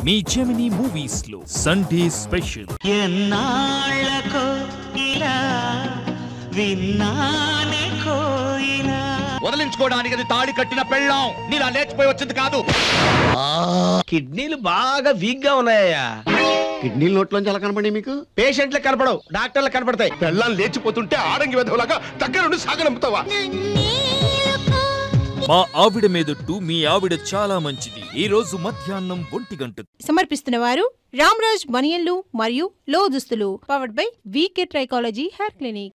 మీ Gemini movies లో Sunday special ఎన్నాళ్ళకో ఇలా విన్నానే కోయిలా వదిలించుకోవడానికి అది తాళి కట్టిన పెళ్ళాం నీలా లేచిపోయి వచ్చింది కాదు కిడ్నీలు బాగా వీక్ గా ఉన్నాయా కిడ్నీల నోట్లోంచి ఎలా కనపడి మీకు పేషెంట్లకు కనపడవు డాక్టర్లకు కనపడతాయి పెళ్ళాలు లేచిపోతుంటే ఆడంగి వెధవలాగా దగ్గరుండి సాగనంపుతావా మా ఆవిడ మీదొట్టు మీ ఆవిడ చాలా మంచిది ఈ రోజు మధ్యాహ్నం ఒంటి గంట సమర్పిస్తున్న వారు రామ్రాజ్ బనియన్లు మరియు లో దుస్తులు powered by VK trichology hair clinic